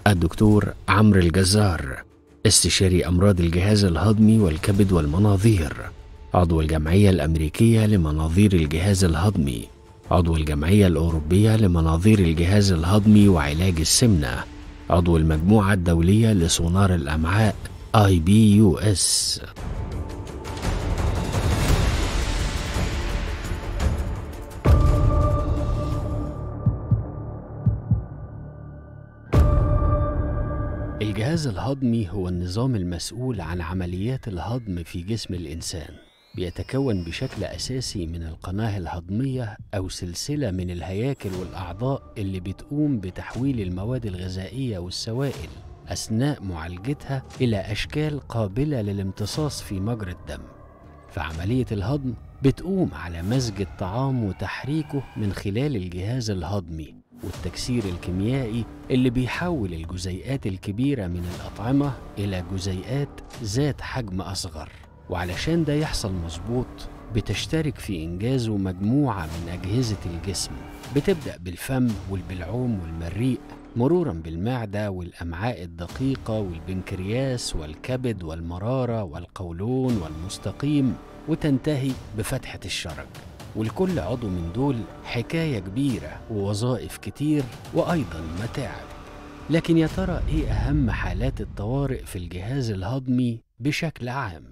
الدكتور عمرو الجزار استشاري أمراض الجهاز الهضمي والكبد والمناظير عضو الجمعية الأمريكية لمناظير الجهاز الهضمي عضو الجمعية الأوروبية لمناظير الجهاز الهضمي وعلاج السمنة عضو المجموعة الدولية لسونار الأمعاء IBUS الجهاز الهضمي هو النظام المسؤول عن عمليات الهضم في جسم الإنسان بيتكون بشكل أساسي من القناة الهضمية أو سلسلة من الهياكل والأعضاء اللي بتقوم بتحويل المواد الغذائية والسوائل أثناء معالجتها إلى أشكال قابلة للامتصاص في مجرى الدم فعملية الهضم بتقوم على مزج الطعام وتحريكه من خلال الجهاز الهضمي والتكسير الكيميائي اللي بيحول الجزيئات الكبيرة من الأطعمة إلى جزيئات ذات حجم أصغر وعلشان ده يحصل مظبوط بتشترك في إنجازه مجموعة من أجهزة الجسم بتبدأ بالفم والبلعوم والمريء مرورا بالمعدة والأمعاء الدقيقة والبنكرياس والكبد والمرارة والقولون والمستقيم وتنتهي بفتحة الشرج ولكل عضو من دول حكاية كبيرة ووظائف كتير وأيضا متاعب لكن يا ترى إيه أهم حالات الطوارئ في الجهاز الهضمي بشكل عام؟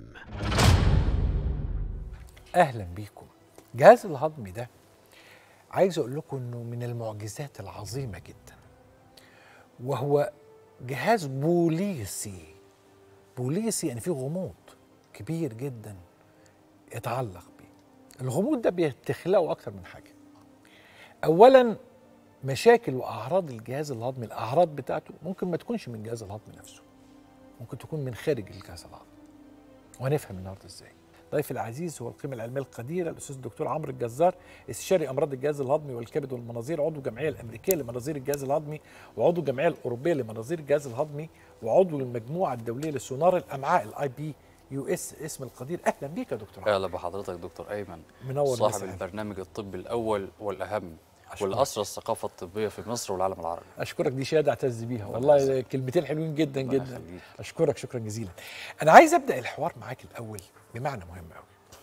اهلا بيكم جهاز الهضمي ده عايز اقول لكم انه من المعجزات العظيمه جدا وهو جهاز بوليسي بوليسي يعني فيه غموض كبير جدا يتعلق بيه الغموض ده بتخلقه اكتر من حاجه اولا مشاكل واعراض الجهاز الهضمي الاعراض بتاعته ممكن ما تكونش من الجهاز الهضمي نفسه ممكن تكون من خارج الجهاز الهضمي وهنفهم النهارده ازاي ضيفي العزيز هو القيمة العلمية القديرة الأستاذ الدكتور عمرو الجزار استشاري أمراض الجهاز الهضمي والكبد والمناظير عضو الجمعية الأمريكية لمناظير الجهاز الهضمي وعضو الجمعية الأوروبية لمناظير الجهاز الهضمي وعضو المجموعة الدولية لسونار الأمعاء الاي بي يو اس اسم القدير أهلا بيك يا دكتور عمرو اهلا بحضرتك دكتور ايمن منور صاحب مساء. البرنامج الطبي الاول والاهم أشكرك. والاسرى الثقافه الطبيه في مصر والعالم العربي أشكرك دي شهادة أعتز بيها ربنا والله يسعدك. كلمتين حلوين جدا ربنا جدا يخليك. أشكرك شكرا جزيلا أنا عايز أبدأ الحوار معاك الأول بمعنى مهم أوي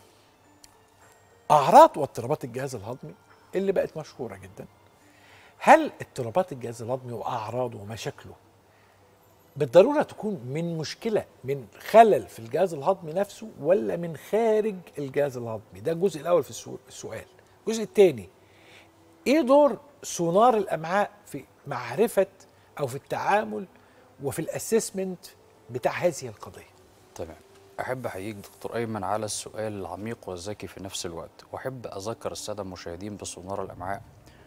أعراض واضطرابات الجهاز الهضمي اللي بقت مشهورة جدا هل اضطرابات الجهاز الهضمي وأعراضه ومشاكله بالضرورة تكون من مشكلة من خلل في الجهاز الهضمي نفسه ولا من خارج الجهاز الهضمي ده الجزء الأول في السو- السؤال الجزء الثاني ايه دور سونار الامعاء في معرفه او في التعامل وفي الاسسمنت بتاع هذه القضيه تمام احب احييك دكتور ايمن على السؤال العميق والذكي في نفس الوقت واحب اذكر الساده المشاهدين بسونار الامعاء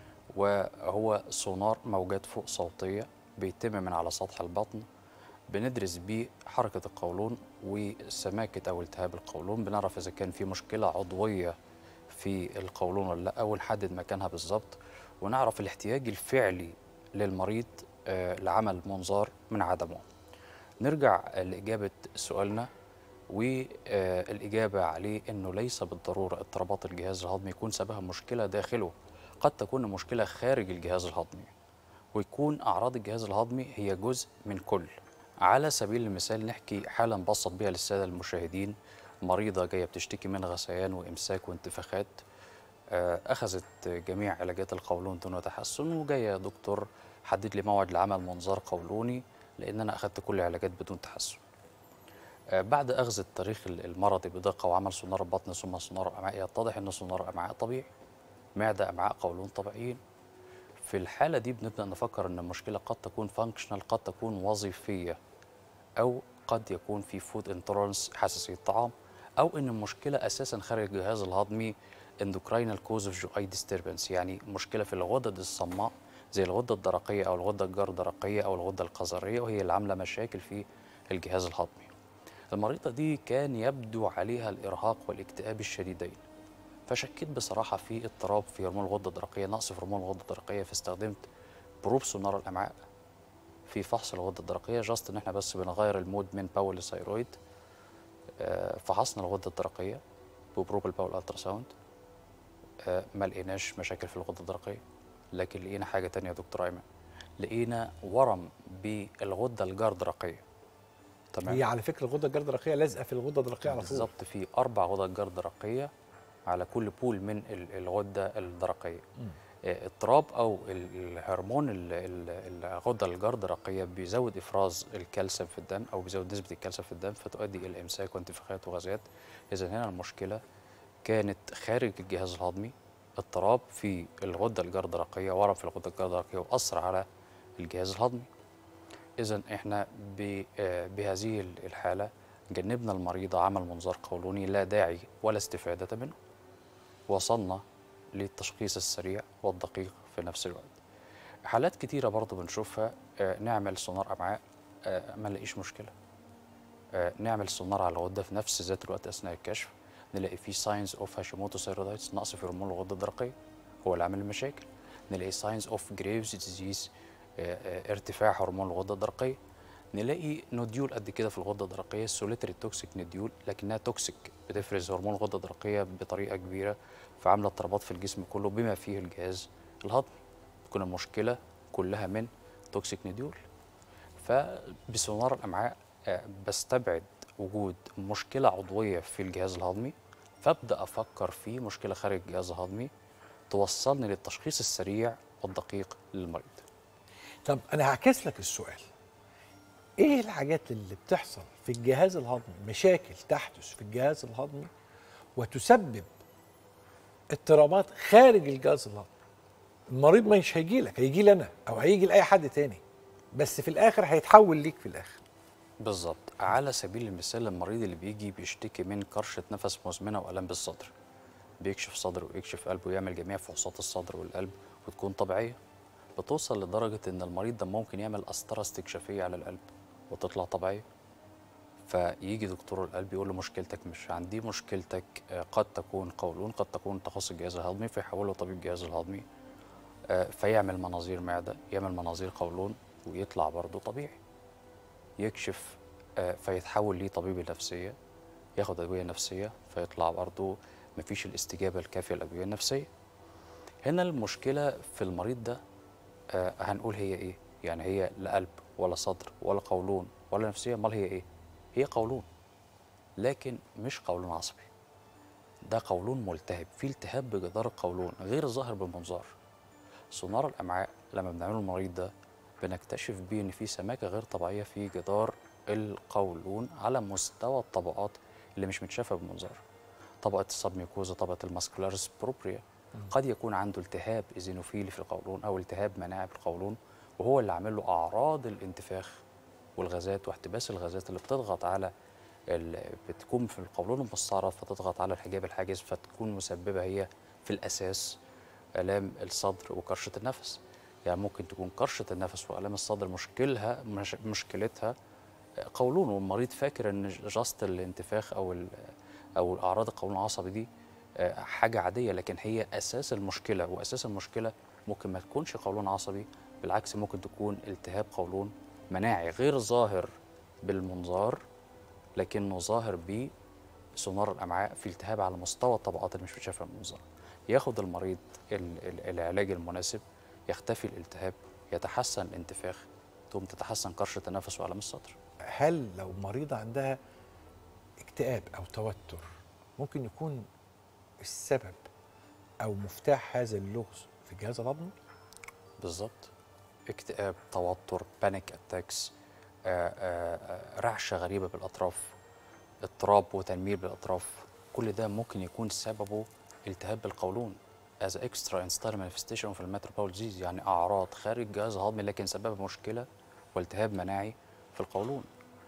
وهو سونار موجات فوق صوتيه بيتم من على سطح البطن بندرس بيه حركه القولون وسماكه او التهاب القولون بنعرف اذا كان في مشكله عضويه في القولون ولا لا ونحدد مكانها بالظبط ونعرف الاحتياج الفعلي للمريض آه، لعمل منظار من عدمه نرجع لإجابة سؤالنا والإجابة عليه أنه ليس بالضرورة اضطرابات الجهاز الهضمي يكون سببها مشكلة داخله قد تكون مشكلة خارج الجهاز الهضمي ويكون أعراض الجهاز الهضمي هي جزء من كل على سبيل المثال نحكي حالة نبسط بيها للسادة المشاهدين مريضة جاية بتشتكي من غثيان وإمساك وانتفاخات آه، أخذت جميع علاجات القولون دون تحسن وجاية يا دكتور حدد لي موعد لعمل منظار قولوني لأن أنا أخذت كل العلاجات بدون تحسن آه، بعد أخذ التاريخ المرضي بدقة وعمل سونار البطن ثم سونار الأمعاء يتضح أن سونار الأمعاء طبيعي معدة أمعاء قولون طبيعيين في الحالة دي بنبدأ نفكر أن المشكلة قد تكون فانكشنال قد تكون وظيفية أو قد يكون في فود انتولرنس حساسية طعام أو أن المشكلة أساسا خارج الجهاز الهضمي endocrinal cause of GI disturbance يعني مشكلة في الغدد الصماء زي الغدة الدرقية أو الغدة الجردرقية أو الغدة القذرية وهي اللي عاملة مشاكل في الجهاز الهضمي المريضة دي كان يبدو عليها الإرهاق والاكتئاب الشديدين فشكيت بصراحة في اضطراب في هرمون الغدة الدرقية نقص في هرمون الغدة الدرقية فاستخدمت بروب سونار الأمعاء في فحص الغدة الدرقية جاست إن إحنا بس بنغير المود من باول لثايرويد آه، فحصنا الغدة الدرقية ببروب الباول التراساوند آه، ما لقيناش مشاكل في الغدة الدرقية لكن لقينا حاجة تانية يا دكتور أيمن لقينا ورم بالغده الجردرقيه تمام هي على فكره الغده الجردرقيه لازقه في الغده الدرقيه على طول بالظبط في اربع غدد جردرقيه على كل بول من ال- الغده الدرقيه آه، اضطراب او ال- الهرمون ال- ال- الغده الجردرقيه بيزود افراز الكالسيوم في الدم او بيزود نسبه الكالسيوم في الدم فتؤدي الى امساك وانتفاخات وغازات اذا هنا المشكله كانت خارج الجهاز الهضمي اضطراب في الغده الجردرقيه ورم في الغده الجردرقيه واثر على الجهاز الهضمي اذا احنا ب- آه، بهذه الحاله جنبنا المريض عمل منظار قولوني لا داعي ولا استفاده منه وصلنا للتشخيص السريع والدقيق في نفس الوقت حالات كتيرة برضو بنشوفها آه، نعمل سونار أمعاء آه، ما نلاقيش مشكلة آه، نعمل سونار على الغدة في نفس ذات الوقت أثناء الكشف نلاقي فيه ساينز اوف هاشيموتو ثايرويدايتس نقص في هرمون الغدة الدرقية هو اللي عامل المشاكل نلاقي ساينز اوف جريفز ديزيز ارتفاع هرمون الغدة الدرقية نلاقي نوديول قد كده في الغدة الدرقية سوليتري توكسيك نوديول لكنها توكسيك بتفرز هرمون الغدة الدرقية بطريقة كبيرة فعاملة اضطرابات في الجسم كله بما فيه الجهاز الهضمي تكون المشكلة كلها من توكسيك نوديول فبسونار الأمعاء آه، بستبعد وجود مشكلة عضوية في الجهاز الهضمي فابدأ أفكر في مشكلة خارج الجهاز الهضمي توصلني للتشخيص السريع والدقيق للمريض طب انا هعكس لك السؤال ايه الحاجات اللي بتحصل في الجهاز الهضمي مشاكل تحدث في الجهاز الهضمي وتسبب اضطرابات خارج الجهاز الهضمي المريض مش هيجي لك هيجي لي انا او هيجي لاي حد تاني بس في الاخر هيتحول ليك في الاخر بالظبط على سبيل المثال المريض اللي بيجي بيشتكي من كرشة نفس مزمنة وألم بالصدر بيكشف صدره ويكشف قلبه ويعمل جميع فحوصات الصدر والقلب وتكون طبيعية بتوصل لدرجة إن المريض ده ممكن يعمل قسطرة استكشافية على القلب وتطلع طبيعية فيجي دكتور القلب يقول له مشكلتك مش عندي مشكلتك آه، قد تكون قولون قد تكون تخص الجهاز الهضمي فيحوله طبيب الجهاز الهضمي آه، فيعمل مناظير معدة يعمل مناظير قولون ويطلع برضه طبيعي يكشف آه، فيتحول ليه طبيب النفسية ياخد أدوية نفسية فيطلع برضه مفيش الاستجابة الكافية للأدوية النفسية هنا المشكلة في المريض ده آه، هنقول هي إيه؟ يعني هي لا قلب ولا صدر ولا قولون ولا نفسية أمال هي إيه؟ هي قولون لكن مش قولون عصبي ده قولون ملتهب في التهاب بجدار القولون غير ظاهر بالمنظار سونار الامعاء لما بنعمله المريض ده بنكتشف بيه ان في سماكه غير طبيعيه في جدار القولون على مستوى الطبقات اللي مش متشافه بالمنظار طبقه السبميوكوزا طبقه الماسكولاريس بروبريا قد يكون عنده التهاب ايزينوفيلي في القولون او التهاب مناعي في القولون وهو اللي عامل له اعراض الانتفاخ والغازات واحتباس الغازات اللي بتضغط على ال- بتكون في القولون المستعرض فتضغط على الحجاب الحاجز فتكون مسببه هي في الاساس الام الصدر وكرشه النفس يعني ممكن تكون كرشه النفس والام الصدر مشكلها مش مشكلتها قولون والمريض فاكر ان جاست الانتفاخ او ال- او اعراض القولون العصبي دي آه، حاجه عاديه لكن هي اساس المشكله واساس المشكله ممكن ما تكونش قولون عصبي بالعكس ممكن تكون التهاب قولون مناعي غير ظاهر بالمنظار لكنه ظاهر بسونار الامعاء في التهاب على مستوى الطبقات اللي مش بتشافها بالمنظار ياخد المريض ال- ال- العلاج المناسب يختفي الالتهاب يتحسن الانتفاخ تقوم تتحسن كرشه النفس والام الصدر هل لو مريضة عندها اكتئاب أو توتر ممكن يكون السبب أو مفتاح هذا اللغز في الجهاز الهضمي؟ بالظبط اكتئاب توتر بانيك اتاكس رعشه غريبه بالاطراف اضطراب وتنميل بالاطراف كل ده ممكن يكون سببه التهاب بالقولون as extra install manifestation في الميتروبول ديزيز يعني اعراض خارج الجهاز الهضمي لكن سببها مشكله والتهاب مناعي في القولون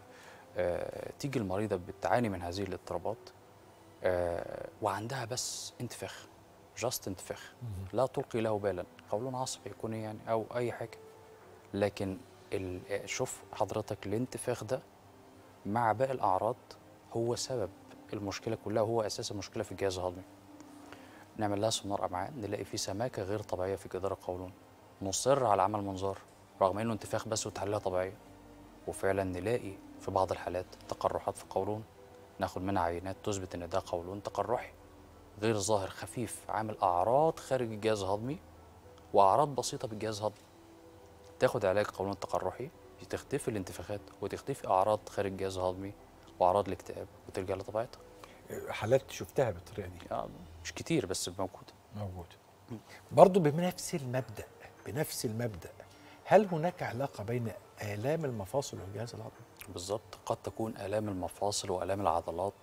آه، تيجي المريضه بتعاني من هذه الاضطرابات آه، وعندها بس انتفاخ جاست انتفاخ لا تلقي له بالا قولون عصبي يكون يعني او اي حاجه لكن ال- شوف حضرتك الانتفاخ ده مع باقي الاعراض هو سبب المشكله كلها وهو اساس المشكله في الجهاز الهضمي نعمل لها سونار امعاء نلاقي فيه سماكه غير طبيعيه في جدار القولون نصر على عمل منظار رغم انه انتفاخ بس وتحليلها طبيعيه وفعلا نلاقي في بعض الحالات تقرحات في القولون ناخد منها عينات تثبت ان ده قولون تقرحي غير ظاهر خفيف عامل اعراض خارج الجهاز الهضمي واعراض بسيطه بالجهاز الهضمي تاخد علاج قولون التقرحي تختفي الانتفاخات وتختفي اعراض خارج الجهاز الهضمي واعراض الاكتئاب وترجع لطبيعتها حالات شفتها بالطريقه دي يعني مش كتير بس موجوده موجود برضه بنفس المبدا بنفس المبدا هل هناك علاقه بين الام المفاصل والجهاز الهضمي بالظبط قد تكون الام المفاصل والام العضلات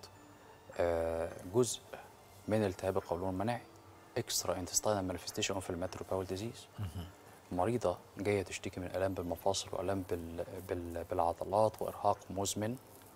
آه، جزء من التهاب القولون المناعي اكسترا انتستينال مانيفستيشن اوف الماترو باول ديزيز مريضه جايه تشتكي من الام بالمفاصل والام بال... بال... بالعضلات وارهاق مزمن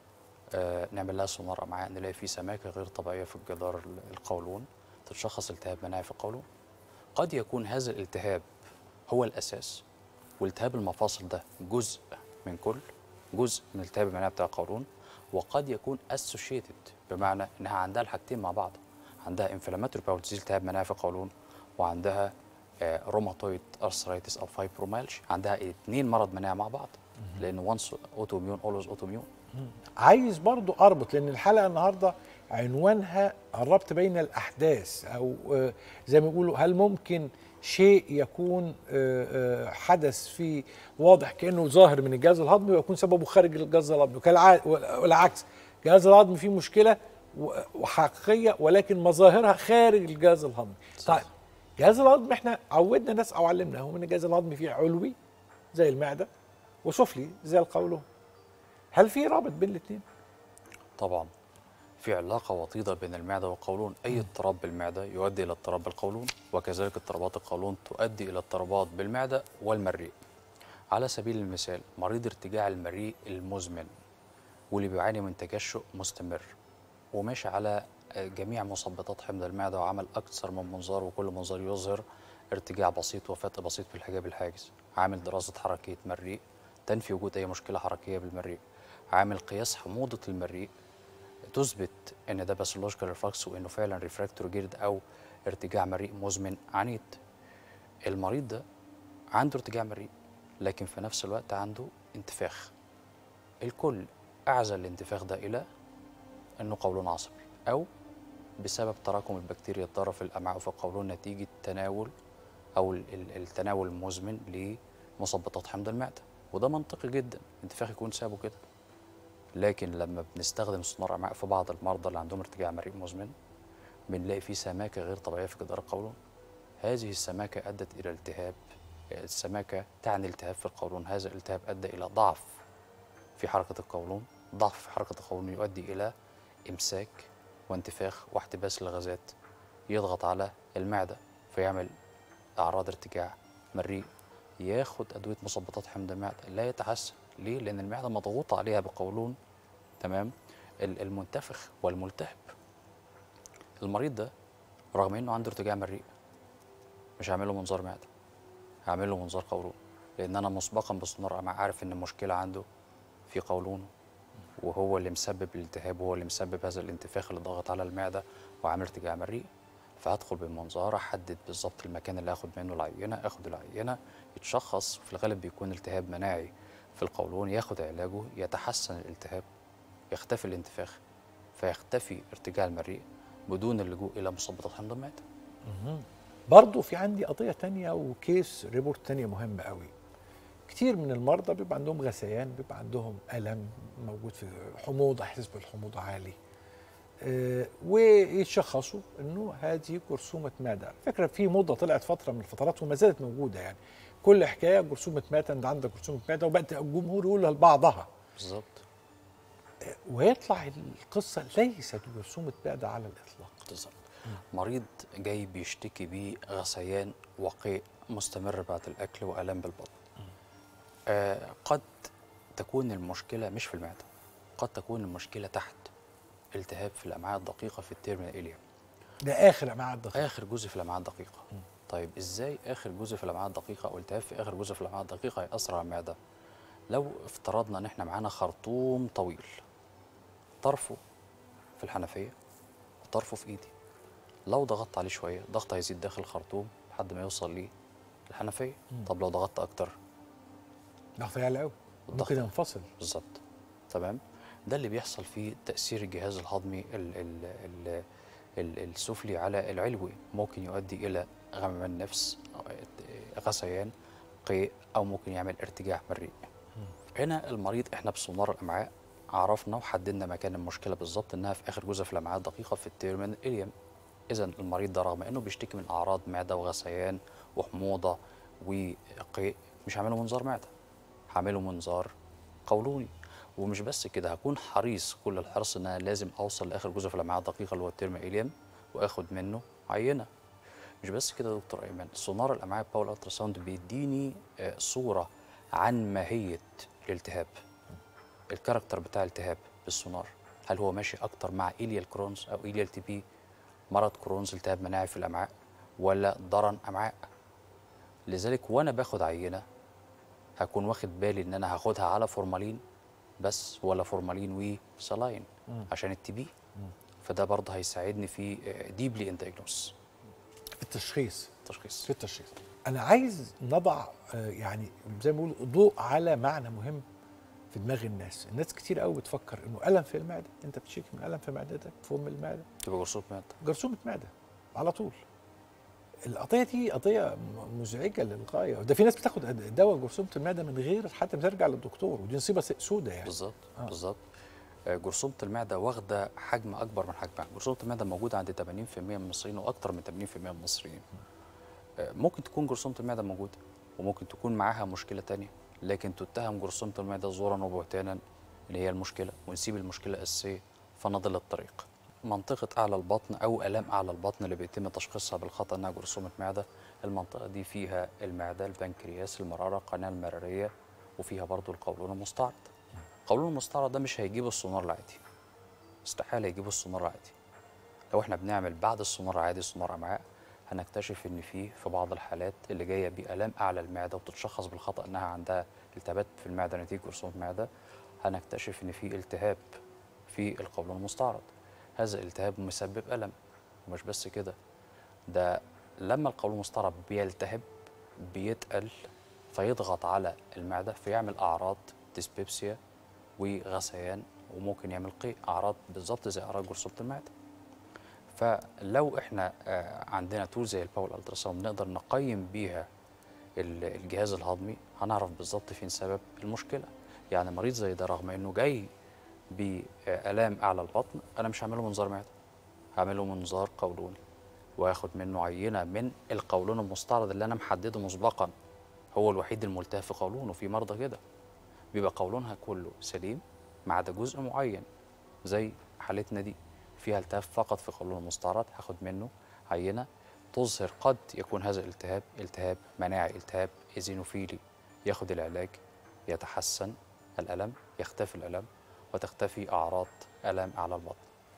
آه نعمل لها سونار امعاء نلاقي فيه سماكه غير طبيعيه في الجدار ال- القولون تتشخص التهاب مناعي في القولون قد يكون هذا الالتهاب هو الاساس والتهاب المفاصل ده جزء من كل جزء من التهاب المناعي بتاع القولون وقد يكون اسوشيتد بمعنى انها عندها الحاجتين مع بعض عندها انفلاماتوري باول ديزيز التهاب مناعي في القولون وعندها روماتويد ارثرايتس او فايبرومالج عندها اثنين مرض مناعي مع بعض لان وانس اوتو اميون اولويز اوتو اميون عايز برضو اربط لان الحلقه النهارده عنوانها الربط بين الاحداث او آه، زي ما بيقولوا هل ممكن شيء يكون آه، آه، حدث في واضح كانه ظاهر من الجهاز الهضمي ويكون سببه خارج الجهاز الهضمي وكالع- والعكس الجهاز الهضمي فيه مشكله و- وحقيقيه ولكن مظاهرها خارج الجهاز الهضمي صح. طيب الجهاز الهضمي احنا عودنا الناس او علمناهم ان الجهاز الهضمي فيه علوي زي المعده وسفلي زي القولون هل في رابط بين الاثنين؟ طبعا في علاقة وطيدة بين المعدة والقولون أي اضطراب بالمعدة يؤدي إلى اضطراب بالقولون وكذلك اضطرابات القولون تؤدي إلى اضطرابات بالمعدة والمريء على سبيل المثال مريض ارتجاع المريء المزمن واللي بيعاني من تجشؤ مستمر وماشي على جميع مثبطات حمض المعدة وعمل أكثر من منظار وكل منظار يظهر ارتجاع بسيط وفتق بسيط في الحجاب الحاجز عامل دراسة حركية مريء تنفي وجود أي مشكلة حركية بالمريء عامل قياس حموضة المريء تثبت ان ده باثولوجيكال ريفلكس وانه فعلا ريفراكتوري جيرد او ارتجاع مريء مزمن عنيد المريض ده عنده ارتجاع مريء لكن في نفس الوقت عنده انتفاخ الكل اعزل الانتفاخ ده الى انه قولون عصبي او بسبب تراكم البكتيريا الضاره في الامعاء وفي القولون نتيجه تناول او ال- ال- التناول المزمن لمثبطات حمض المعده وده منطقي جدا انتفاخ يكون سابه كده لكن لما بنستخدم سونار امعاء في بعض المرضى اللي عندهم ارتجاع مريء مزمن بنلاقي فيه سماكه غير طبيعيه في جدار القولون هذه السماكه ادت الى التهاب السماكه تعني التهاب في القولون هذا الالتهاب ادى الى ضعف في حركه القولون ضعف في حركه القولون يؤدي الى امساك وانتفاخ واحتباس الغازات يضغط على المعده فيعمل اعراض ارتجاع مريء ياخد ادويه مثبطات حمض المعده لا يتحسن ليه لان المعده مضغوطه عليها بقولون تمام ال- المنتفخ والملتهب المريض ده رغم انه عنده ارتجاع مريء مش هعمل له منظار معده هعمل له منظار قولون لان انا مسبقا بسونار امعاء عارف ان المشكله عنده في قولونه وهو اللي مسبب الالتهاب وهو اللي مسبب هذا الانتفاخ اللي ضغط على المعده وعامل ارتجاع مريء فهدخل بالمنظار احدد بالظبط المكان اللي هاخد منه العينه اخد العينه يتشخص في الغالب بيكون التهاب مناعي في القولون ياخد علاجه يتحسن الالتهاب يختفي الانتفاخ فيختفي ارتجاع المريء بدون اللجوء الى مثبطات حمض المعده برضه في عندي قضية تانية وكيس ريبورت تانية مهمة قوي كتير من المرضى بيبقى عندهم غثيان بيبقى عندهم ألم موجود في حموضة إحساس بالحموضة عالي آه ويتشخصوا انه هذه جرثومه معده، على فكره في موضه طلعت فتره من الفترات وما زالت موجوده يعني كل حكايه جرثومه معده انت عندك جرثومه معده وبقت الجمهور يقولها لبعضها بالظبط ويطلع القصه ليست جرثومه معده على الاطلاق. بالظبط مريض جاي بيشتكي بغثيان وقيء مستمر بعد الاكل والام بالبطن آه قد تكون المشكله مش في المعده قد تكون المشكله تحت التهاب في الامعاء الدقيقه في التيرمينال اليا ده اخر امعاء الدقيقه اخر جزء في الامعاء الدقيقه طيب ازاي اخر جزء في الامعاء الدقيقه او التهاب في اخر جزء في الامعاء الدقيقه هياثر على المعده لو افترضنا ان احنا معانا خرطوم طويل طرفه في الحنفيه وطرفه في ايدي لو ضغطت عليه شويه ضغط هيزيد داخل الخرطوم لحد ما يوصل ليه الحنفيه طب لو ضغطت اكتر ضغط عالي قوي الضغط. ممكن ينفصل بالظبط تمام ده اللي بيحصل في تاثير الجهاز الهضمي ال ال ال ال السفلي على العلوي ممكن يؤدي الى غمم النفس غثيان قيء او ممكن يعمل ارتجاع مريء هنا المريض احنا بسونار الامعاء عرفنا وحددنا مكان المشكله بالظبط انها في اخر جزء في الامعاء الدقيقه في التيرمين اليم اذا المريض ده رغم انه بيشتكي من اعراض معده وغثيان وحموضه وقيء مش هعمله منظار معده هعمله منظار قولوني ومش بس كده هكون حريص كل الحرص ان انا لازم اوصل لاخر جزء في الامعاء الدقيقه اللي هو الترم اليم واخد منه عينه مش بس كده يا دكتور ايمن سونار الامعاء باول الترا ساوند بيديني آه، صوره عن ماهيه الالتهاب الكاركتر بتاع الالتهاب بالسونار هل هو ماشي اكتر مع ايليال كرونز او ايليال تي بي مرض كرونز التهاب مناعي في الامعاء ولا ضرن امعاء لذلك وانا باخد عينه هكون واخد بالي ان انا هاخدها على فورمالين بس ولا فورمالين وسلاين عشان التي بي فده برضه هيساعدني في ديبلي ان دايجنوس في التشخيص تشخيص في التشخيص انا عايز نضع آه، يعني زي ما بيقولوا ضوء على معنى مهم في دماغ الناس الناس كتير قوي بتفكر انه الم في المعده انت بتشتكي من الم في معدتك فم المعده تبقى جرثومه معده جرثومه معده على طول القضيه دي قضيه م- مزعجه للغايه ده في ناس بتاخد أد- دواء جرثومه المعده من غير حتى ما ترجع للدكتور ودي نصيبه سوداء يعني بالظبط آه. بالظبط آه، جرثومه المعده واخده حجم اكبر من حجمها جرثومه المعده موجوده عند 80% من المصريين واكثر من 80% من المصريين آه، ممكن تكون جرثومه المعده موجوده وممكن تكون معاها مشكله تانية لكن تتهم جرثومه المعده زورا وبهتانا اللي هي المشكله ونسيب المشكله الاساسيه فنضل الطريق منطقة أعلى البطن أو آلام أعلى البطن اللي بيتم تشخيصها بالخطأ إنها جرثومة معدة المنطقة دي فيها المعدة البنكرياس المرارة القناة المرارية وفيها برضو القولون المستعرض القولون المستعرض ده مش هيجيب السونار العادي استحالة يجيب السونار العادي لو احنا بنعمل بعد السونار العادي سونار أمعاء هنكتشف إن في في بعض الحالات اللي جاية بآلام أعلى المعدة وبتتشخص بالخطأ إنها عندها التهابات في المعدة نتيجة جرثومة معدة هنكتشف إن في التهاب في القولون المستعرض هذا الالتهاب مسبب ألم ومش بس كده ده لما القولون المستعرض بيلتهب بيتقل فيضغط على المعدة فيعمل أعراض ديسبيبسيا وغثيان وممكن يعمل قيء أعراض بالظبط زي أعراض جرثومة المعدة فلو احنا آه، عندنا تول زي الباول التراساوند نقدر نقيم بيها ال- الجهاز الهضمي هنعرف بالظبط فين سبب المشكله يعني مريض زي ده رغم انه جاي بآلام اعلى البطن انا مش هعمله منظار معده هعمله منظار قولوني واخد منه عينه من القولون المستعرض اللي انا محدده مسبقا هو الوحيد الملتهب في قولونه في مرضى كده بيبقى قولونها كله سليم ما عدا جزء معين زي حالتنا دي فيها التهاب فقط في قولون المستعرض هاخد منه عينه تظهر قد يكون هذا الالتهاب التهاب مناعي التهاب ايزينوفيلي ياخد العلاج يتحسن الالم يختفي الالم وتختفي اعراض الام على البطن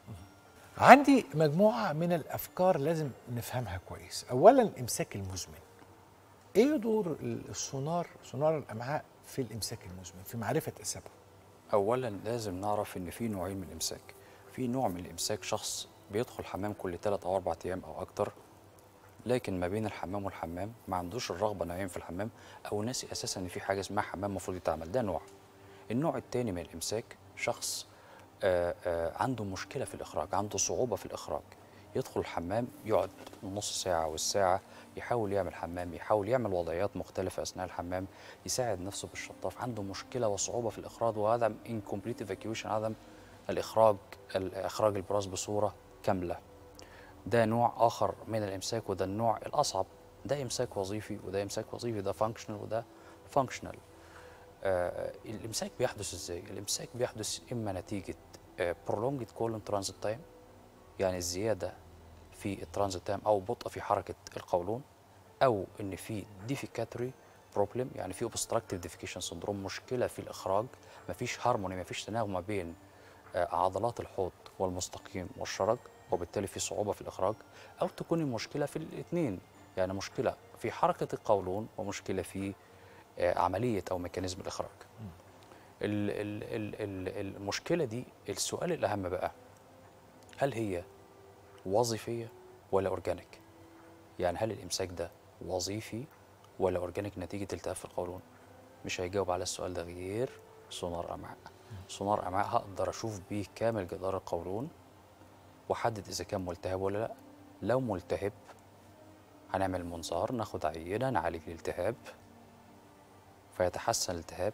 عندي مجموعة من الأفكار لازم نفهمها كويس أولا إمساك المزمن إيه دور السونار سونار الأمعاء في الإمساك المزمن في معرفة أسبابه اولا لازم نعرف ان في نوعين من الامساك في نوع من الامساك شخص بيدخل حمام كل 3 او 4 ايام او اكتر لكن ما بين الحمام والحمام ما عندوش الرغبه انه ينام في الحمام او ناسي اساسا ان في حاجه اسمها حمام المفروض يتعمل ده نوع النوع الثاني من الامساك شخص آه، آه، عنده مشكله في الاخراج عنده صعوبه في الاخراج يدخل الحمام يقعد نص ساعه والساعه يحاول يعمل حمام يحاول يعمل وضعيات مختلفه اثناء الحمام يساعد نفسه بالشطاف عنده مشكله وصعوبه في الاخراج وعدم incomplete evacuation عدم الاخراج اخراج البراز بصوره كامله ده نوع اخر من الامساك وده النوع الاصعب ده امساك وظيفي وده امساك وظيفي ده فانكشنال وده فانكشنال آه الامساك بيحدث ازاي الامساك بيحدث اما نتيجه آه prolonged colon transit time يعني الزياده في الترانزيت تايم او بطء في حركه القولون او ان في ديفيكاتوري بروبلم يعني في اوبستراكتيف ديفيكيشن سندروم مشكله في الاخراج مفيش هارموني مفيش تناغم ما بين آه، عضلات الحوض والمستقيم والشرج وبالتالي في صعوبه في الاخراج او تكون المشكله في الاثنين يعني مشكله في حركه القولون ومشكله في آه، عمليه او ميكانيزم الاخراج ال- ال- ال- ال- المشكله دي السؤال الاهم بقى هل هي وظيفيه ولا اورجانيك يعني هل الامساك ده وظيفي ولا اورجانيك نتيجه التهاب في القولون مش هيجاوب على السؤال ده غير سونار امعاء سونار امعاء هقدر اشوف بيه كامل جدار القولون واحدد اذا كان ملتهب ولا لا لو ملتهب هنعمل منظار ناخد عينه نعالج الالتهاب فيتحسن الالتهاب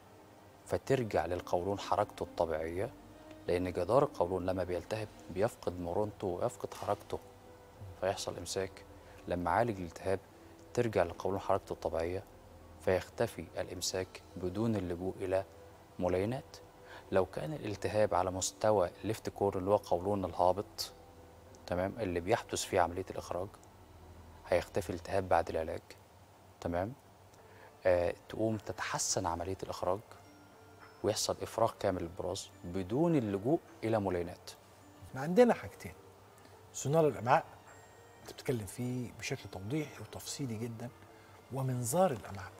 فترجع للقولون حركته الطبيعيه لان جدار القولون لما بيلتهب بيفقد مرونته ويفقد حركته فيحصل امساك لما عالج الالتهاب ترجع للقولون حركته الطبيعيه فيختفي الامساك بدون اللجوء الى ملينات لو كان الالتهاب على مستوى الليفت كور اللي هو قولون الهابط تمام اللي بيحدث فيه عمليه الاخراج هيختفي الالتهاب بعد العلاج تمام آه تقوم تتحسن عمليه الاخراج ويحصل افراغ كامل للبراز بدون اللجوء الى ملينات ما عندنا حاجتين سونار الامعاء انت بتتكلم فيه بشكل توضيحي وتفصيلي جدا ومنظار الامعاء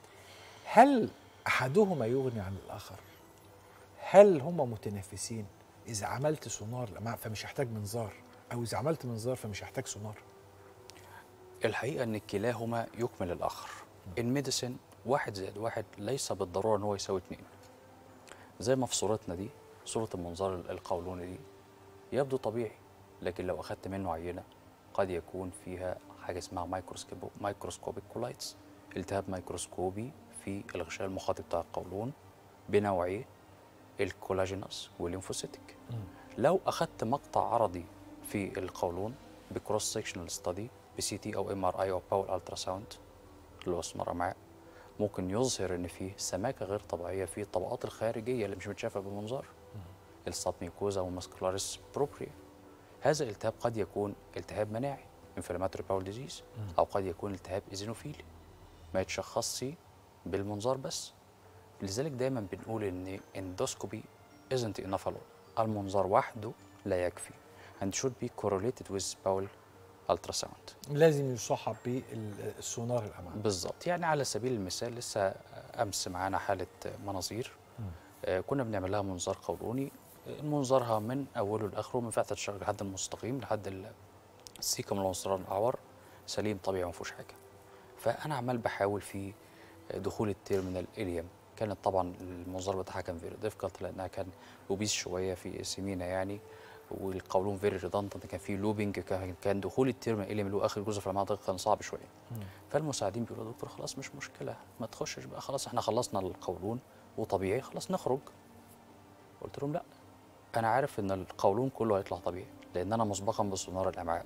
هل احدهما يغني عن الاخر هل هما متنافسين اذا عملت سونار الامعاء فمش هحتاج منظار او اذا عملت منظار فمش هحتاج سونار الحقيقه ان كلاهما يكمل الاخر الميديسن واحد زائد واحد ليس بالضروره ان هو يساوي اتنين زي ما في صورتنا دي صوره المنظار القولوني دي يبدو طبيعي لكن لو اخذت منه عينه قد يكون فيها حاجه اسمها مايكروسكوب مايكروسكوبيك كولايتس التهاب ميكروسكوبي في الغشاء المخاطي بتاع القولون بنوعيه الكولاجينوس والليمفوسيتك لو اخذت مقطع عرضي في القولون بكروس سيكشنال ستادي بسي تي او ام ار اي او باول الترا ساوند اللي هو اسمه رماء ممكن يظهر ان فيه سماكه غير طبيعيه في الطبقات الخارجيه اللي مش متشافه بالمنظار السابميكوزا وماسكولاريس بروبريا هذا الالتهاب قد يكون التهاب مناعي انفلاماتوري باول ديزيز او قد يكون التهاب ايزينوفيلي ما يتشخصش بالمنظار بس لذلك دايما بنقول ان اندوسكوبي isn't enough alone المنظار وحده لا يكفي and should be correlated with bowel ultrasound لازم يصاحب بالسونار الامعاء بالظبط يعني على سبيل المثال لسه امس معانا حاله مناظير آه، كنا بنعمل لها منظار قولوني آه، منظارها من اوله لاخره من فتحه الشرج لحد المستقيم لحد ال- السيكم العنصران الاعور سليم طبيعي ما فيهوش حاجه فانا عمال بحاول في دخول التيرمينال اليم كانت طبعا المنظار بتاعها كان فيري ديفيكالت لانها كان اوبيس شويه في سمينه يعني والقولون فيري ريدندنت كان في لوبينج كان كان دخول التيرمينال اليم اللي هو اخر جزء في المناطق كان صعب شويه فالمساعدين بيقولوا يا دكتور خلاص مش مشكله ما تخشش بقى خلاص احنا خلصنا القولون وطبيعي خلاص نخرج قلت لهم لا انا عارف ان القولون كله هيطلع طبيعي لان انا مسبقا بسونار الامعاء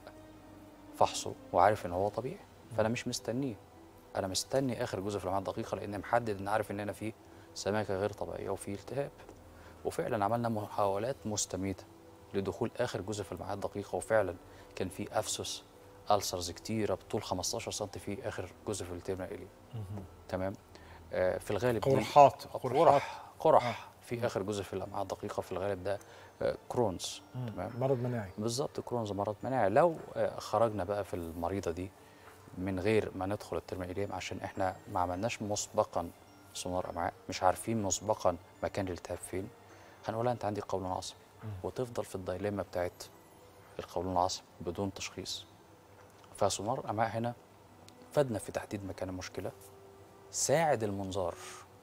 فحصه وعارف ان هو طبيعي فانا مش مستنيه انا مستني اخر جزء في الامعاء الدقيقه لان محدد ان عارف ان انا في سماكه غير طبيعيه وفي التهاب وفعلا عملنا محاولات مستميته لدخول اخر جزء في الامعاء الدقيقه وفعلا كان في افسس ألسرز كتيرة بطول 15 سم في آخر جزء في التيرمينال إلي تمام آه في الغالب دي- قرحات قرح قرح في آخر جزء في الأمعاء الدقيقة في الغالب ده آه كرونز تمام مرض مناعي بالظبط كرونز مرض مناعي لو آه، خرجنا بقى في المريضه دي من غير ما ندخل الترم الإليم عشان احنا ما عملناش مسبقا سونار امعاء مش عارفين مسبقا مكان الالتهاب فين هنقول لها انت عندك قولون عصبي وتفضل في الدايليما بتاعت القولون العصبي بدون تشخيص فسونار الامعاء هنا فادنا في تحديد مكان المشكله ساعد المنظار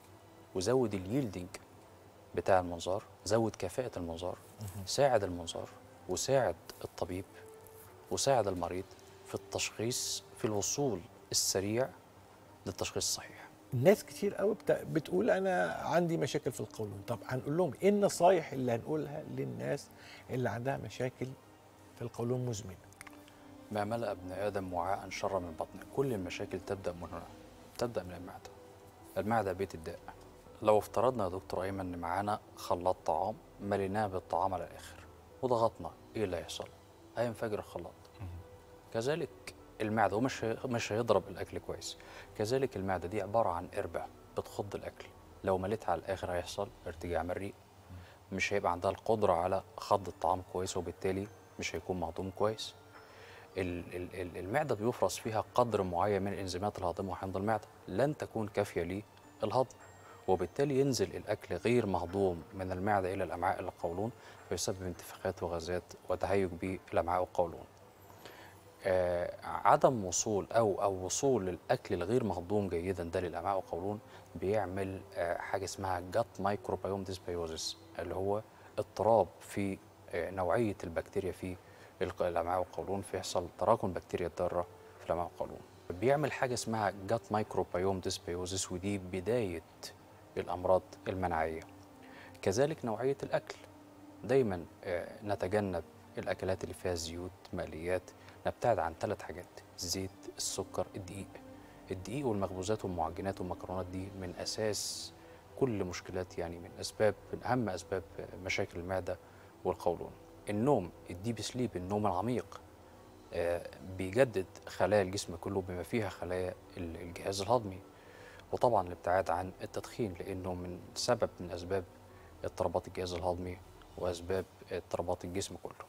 وزود اليلدنج بتاع المنظار زود كفاءة المنظار ساعد المنظار وساعد الطبيب وساعد المريض في التشخيص في الوصول السريع للتشخيص الصحيح ناس كتير قوي بت- بتقول انا عندي مشاكل في القولون طب هنقول لهم ايه النصايح اللي هنقولها للناس اللي عندها مشاكل في القولون مزمنه ما ملأ ابن آدم وعاء شر من بطنه كل المشاكل تبدأ من هنا تبدأ من المعدة المعدة بيت الداء لو افترضنا يا دكتور أيمن إن معانا خلاط طعام مليناه بالطعام على الآخر وضغطنا إيه اللي هيحصل؟ هينفجر الخلاط كذلك المعدة ومش هي- مش هيضرب الأكل كويس كذلك المعدة دي عبارة عن قربة بتخض الأكل لو مليتها على الآخر هيحصل ارتجاع مريء مش هيبقى عندها القدرة على خض الطعام كويس وبالتالي مش هيكون مهضوم كويس ال- ال- ال- المعده بيفرز فيها قدر معين من الانزيمات الهاضمه عند المعده لن تكون كافيه للهضم وبالتالي ينزل الاكل غير مهضوم من المعده الى الامعاء الى القولون فيسبب انتفاخات وغازات وتهيج بالامعاء والقولون. آه عدم وصول او او وصول الاكل الغير مهضوم جيدا ده للامعاء والقولون بيعمل آه حاجه اسمها جات مايكروبيوم ديسبيوزيس اللي هو اضطراب في آه نوعيه البكتيريا في الق- الامعاء والقولون فيحصل تراكم بكتيريا الضاره في الامعاء والقولون بيعمل حاجه اسمها جات مايكروبيوم ديسبيوزيس ودي بدايه الامراض المناعيه كذلك نوعيه الاكل دايما آه، نتجنب الاكلات اللي فيها زيوت مقليات نبتعد عن ثلاث حاجات الزيت السكر الدقيق الدقيق والمخبوزات والمعجنات والمكرونات دي من اساس كل مشكلات يعني من اسباب من اهم اسباب مشاكل المعده والقولون النوم الديب سليب النوم العميق آه، بيجدد خلايا الجسم كله بما فيها خلايا ال- الجهاز الهضمي وطبعا الابتعاد عن التدخين لانه من سبب من اسباب اضطرابات الجهاز الهضمي واسباب اضطرابات الجسم كله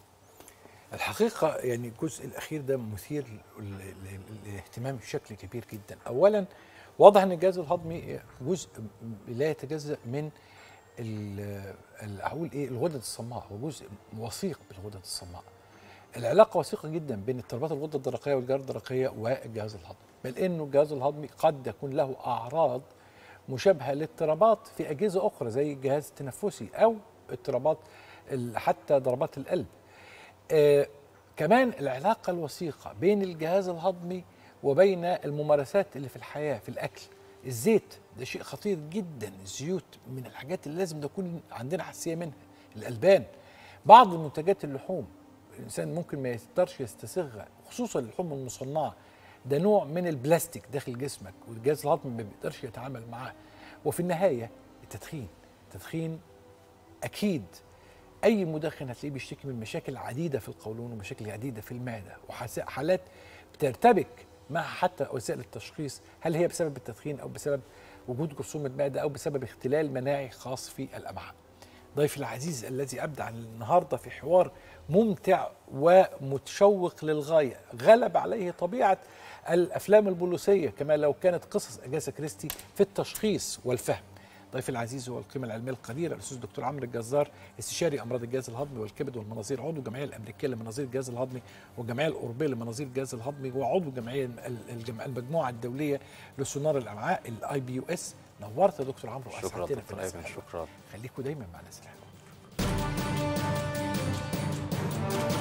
الحقيقة يعني الجزء الأخير ده مثير لل- لل- للاهتمام بشكل كبير جدا أولا واضح أن الجهاز الهضمي جزء لا يتجزأ من ال- ال- أقول إيه الغدد الصماء هو جزء وثيق بالغدد الصماء العلاقة وثيقة جدا بين اضطرابات الغدة الدرقية والجهاز الدرقية والجهاز الهضمي بل إنه الجهاز الهضمي قد يكون له أعراض مشابهة لاضطرابات في أجهزة أخرى زي الجهاز التنفسي أو اضطرابات ال- حتى ضربات القلب آه كمان العلاقة الوثيقة بين الجهاز الهضمي وبين الممارسات اللي في الحياة في الأكل الزيت ده شيء خطير جدا الزيوت من الحاجات اللي لازم نكون عندنا حساسية منها الألبان بعض منتجات اللحوم الإنسان ممكن ما يقدرش يستسيغها خصوصا اللحوم المصنعة ده نوع من البلاستيك داخل جسمك والجهاز الهضمي ما بيقدرش يتعامل معاه وفي النهاية التدخين التدخين أكيد اي مدخن هتلاقيه بيشتكي من مشاكل عديده في القولون ومشاكل عديده في المعده وحالات بترتبك مع حتى وسائل التشخيص هل هي بسبب التدخين او بسبب وجود جرثومه المعده او بسبب اختلال مناعي خاص في الامعاء. ضيفي العزيز الذي ابدع النهارده في حوار ممتع ومتشوق للغايه، غلب عليه طبيعه الافلام البوليسيه كما لو كانت قصص اجاسا كريستي في التشخيص والفهم. ضيفي العزيز هو القيمه العلميه القديره الاستاذ الدكتور عمرو الجزار استشاري امراض الجهاز الهضمي والكبد والمناظير عضو الجمعيه الامريكيه لمناظير الجهاز الهضمي والجمعيه الاوروبيه لمناظير الجهاز الهضمي وعضو الجمعيه الجمع- المجموعه الدوليه لسونار الامعاء الاي بي يو اس نورت يا دكتور عمرو شكرا واسعدتنا في دكتور الناس ايمن الحلوة. شكرا خليكم دايما مع الناس الحلوه